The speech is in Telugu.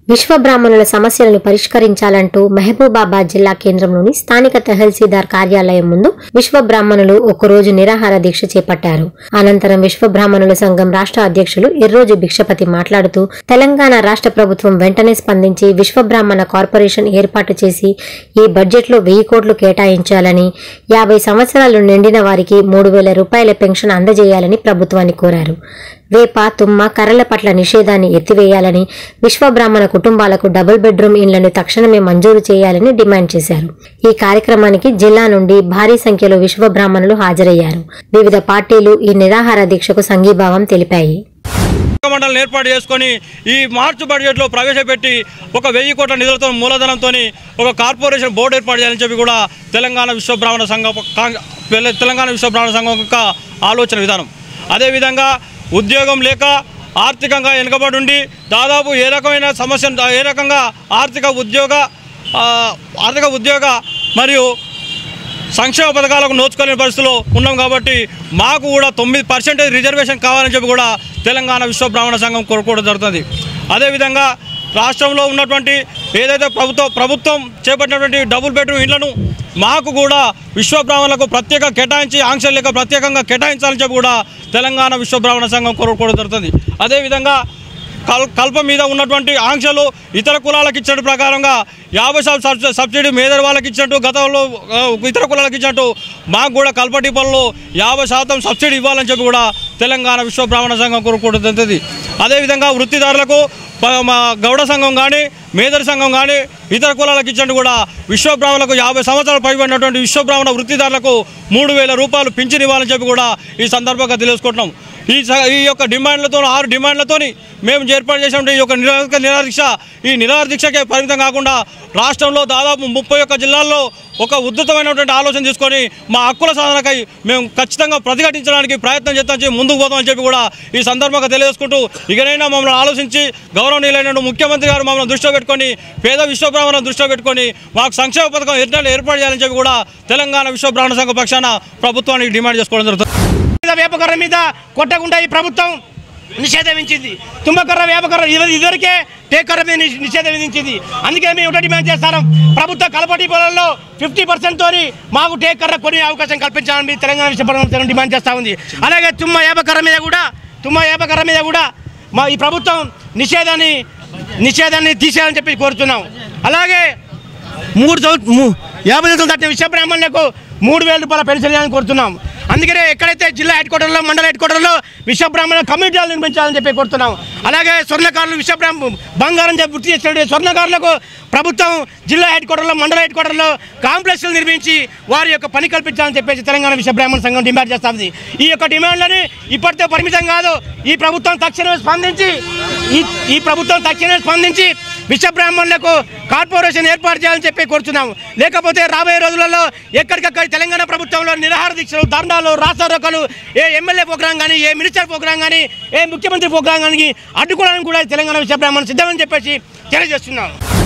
విశ్వ బ్రాహ్మణుల సమస్యలను పరిష్కరించాలంటూ మహబూబాబాద్ జిల్లా కేంద్రంలోని స్థానిక తహసీల్దార్ కార్యాలయం ముందు విశ్వ బ్రాహ్మణులు ఒకరోజు నిరాహార దీక్ష చేపట్టారు అనంతరం విశ్వ బ్రాహ్మణుల సంఘం రాష్ట్ర అధ్యక్షులు ఎర్రోజు భిక్షపతి మాట్లాడుతూ తెలంగాణ రాష్ట్ర ప్రభుత్వం వెంటనే స్పందించి విశ్వ బ్రాహ్మణ కార్పొరేషన్ ఏర్పాటు చేసి ఈ బడ్జెట్లో వెయ్యి కోట్లు కేటాయించాలని యాభై సంవత్సరాలు నిండిన వారికి మూడు వేల రూపాయల పెన్షన్ అందజేయాలని ప్రభుత్వాన్ని కోరారు వేప తుమ్మ కర్రల పట్ల నిషేధాన్ని ఎత్తివేయాలని విశ్వ బ్రాహ్మణ కుటుంబాలకు డబుల్ బెడ్రూమ్ ఇండ్లను తక్షణమే మంజూరు చేయాలని డిమాండ్ చేశారు ఈ కార్యక్రమానికి జిల్లా నుండి భారీ సంఖ్యలో విశ్వ బ్రాహ్మణులు హాజరయ్యారు వివిధ పార్టీలు ఈ నిరాహార దీక్షకు సంఘీభావం తెలిపాయి మండలిని ఏర్పాటు చేసుకొని ఈ మార్చి బడ్జెట్లో ప్రవేశపెట్టి ఒక వెయ్యి కోట్ల నిధులతో మూలధనంతో ఒక కార్పొరేషన్ బోర్డు ఏర్పాటు చేయాలని చెప్పి కూడా తెలంగాణ విశ్వ బ్రాహ్మణ సంఘం కాంగ్- తెలంగాణ విశ్వ బ్రాహ్మణ సంఘం యొక్క ఆలోచన విధానం అదేవిధంగా ఉద్యోగం లేక ఆర్థికంగా వెనుకబడి ఉండి దాదాపు ఏ రకమైన సమస్య ఏ రకంగా ఆర్థిక ఉద్యోగ ఆ, ఆర్థిక ఉద్యోగ మరియు సంక్షేమ పథకాలకు నోచుకోలేని పరిస్థితిలో ఉన్నాం కాబట్టి మాకు కూడా తొమ్మిది పర్సెంటేజ్ రిజర్వేషన్ కావాలని చెప్పి కూడా తెలంగాణ విశ్వ బ్రాహ్మణ సంఘం కోరుకోవడం జరుగుతుంది అదేవిధంగా రాష్ట్రంలో ఉన్నటువంటి ఏదైతే ప్రభుత్వం ప్రభుత్వం చేపట్టినటువంటి డబుల్ బెడ్రూమ్ ఇళ్లను మాకు కూడా విశ్వ బ్రాహ్మణులకు ప్రత్యేక కేటాయించి ఆంక్షలు లేక ప్రత్యేకంగా కేటాయించాలని చెప్పి కూడా తెలంగాణ విశ్వ బ్రాహ్మణ సంఘం కోరుకోవడం జరుగుతుంది అదేవిధంగా కల్ కల్ప మీద ఉన్నటువంటి ఆంక్షలు ఇతర కులాలకు ఇచ్చిన ప్రకారంగా యాభై శాతం సబ్సి- సబ్సిడీ మేదర్ వాళ్ళకి ఇచ్చినట్టు గతంలో ఆ, ఇతర కులాలకు ఇచ్చినట్టు మాకు కూడా కల్ప డిపోల్లో యాభై శాతం సబ్సిడీ ఇవ్వాలని చెప్పి కూడా తెలంగాణ విశ్వ బ్రాహ్మణ సంఘం కోరుకోవడం జరుగుతుంది అదేవిధంగా వృత్తిదారులకు ప- మా గౌడ సంఘం కానీ మేదర్ సంఘం కానీ ఇతర కులాలకు ఇచ్చినట్టు కూడా విశ్వ బ్రాహ్మణులకు యాభై సంవత్సరాలు పైబడినటువంటి విశ్వ బ్రాహ్మణ వృత్తిదారులకు మూడు వేల రూపాయలు పింఛన్ ఇవ్వాలని చెప్పి కూడా ఈ సందర్భంగా తెలుసుకుంటున్నాం ఈ స- ఈ యొక్క డిమాండ్లతో ఆరు డిమాండ్లతోని మేము ఏర్పాటు చేసినటువంటి ఈ యొక్క నిరాక నిరాదీక్ష ఈ నిరాదీక్షకే పరిమితం కాకుండా రాష్ట్రంలో దాదాపు ముప్పై ఒక్క జిల్లాల్లో ఒక ఉద్ధృతమైనటువంటి ఆలోచన తీసుకొని మా హక్కుల సాధనకై మేము ఖచ్చితంగా ప్రతిఘటించడానికి ప్రయత్నం చేస్తామని చెప్పి ముందుకు పోతామని చెప్పి కూడా ఈ సందర్భంగా తెలియజేసుకుంటూ ఇకనైనా మమ్మల్ని ఆలోచించి గౌరవనీయులైన ముఖ్యమంత్రి గారు మమ్మల్ని దృష్టిలో పెట్టుకొని పేద విశ్వబ్రాహ్మణులను దృష్టిలో పెట్టుకొని మాకు సంక్షేమ పథకం ఎట్లా ఏర్పాటు చేయాలని చెప్పి కూడా తెలంగాణ విశ్వబ్రాహ్మణ సంఘ పక్షాన ప్రభుత్వానికి డిమాండ్ చేసుకోవడం జరుగుతుంది మీద వేపకర్ర మీద కొట్టకుండా ఈ ప్రభుత్వం నిషేధం విధించింది తుమ్మకర్ర వేపకర్ర ఇది- ఇదివరకే టేకర్ర మీద నిష్- నిషేధం విధించింది అందుకే మేము ఒకటి డిమాండ్ చేస్తాం ప్రభుత్వ కలపటి పొలంలో ఫిఫ్టీ పర్సెంట్ తోని మాకు టేకర్ర కొన్ని అవకాశం కల్పించాలని మీ తెలంగాణ విషయం డిమాండ్ చేస్తూ ఉంది అలాగే తుమ్మ వేపకర్ర మీద కూడా తుమ్మ వేపకర్ర మీద కూడా మా ఈ ప్రభుత్వం నిషేధాన్ని నిషేధాన్ని తీసేయాలని చెప్పి కోరుతున్నాం అలాగే మూడు సంవత్సరం మూ- యాభై సంవత్సరాలు దాటిన విశ్వ బ్రాహ్మణులకు మూడు వేల రూపాయల పెన్షన్ ఇవ్వాలని కోరుతున్నాం అందుకనే ఎక్కడైతే జిల్లా హెడ్ క్వార్టర్లో మండల హెడ్ క్వార్టర్లో విశ్వ బ్రాహ్మణ కమ్యూనిటీలు నిర్మించాలని చెప్పి కోరుతున్నాం అలాగే స్వర్ణకారులు విశ్వ బ్రాహ్మ బంగారం చెప్పి వృత్తి చేసిన స్వర్ణకారులకు ప్రభుత్వం జిల్లా హెడ్ క్వార్టర్లో మండల హెడ్ క్వార్టర్లో కాంప్లెక్స్లు నిర్మించి వారి యొక్క పని కల్పించాలని చెప్పేసి తెలంగాణ విశ్వ బ్రాహ్మణ సంఘం డిమాండ్ చేస్తుంది ఈ యొక్క డిమాండ్లని ఇప్పటితో పరిమితం కాదు ఈ ప్రభుత్వం తక్షణమే స్పందించి ఈ ఈ ప్రభుత్వం తక్షణమే స్పందించి విశ్వ బ్రాహ్మణులకు కార్పొరేషన్ ఏర్పాటు చేయాలని చెప్పి కోరుతున్నాము లేకపోతే రాబోయే రోజులలో ఎక్కడికక్కడ తెలంగాణ ప్రభుత్వంలో నిరాహార దీక్షలు దండాలు రాస్తారోకలు ఏ ఎమ్మెల్యే ప్రోగ్రాం కానీ ఏ మినిస్టర్ ప్రోగ్రాం కానీ ఏ ముఖ్యమంత్రి ప్రోగ్రాం కానీ అడ్డుకోవడానికి కూడా తెలంగాణ విశ్వ బ్రాహ్మణులు సిద్ధమని చెప్పేసి తెలియజేస్తున్నాము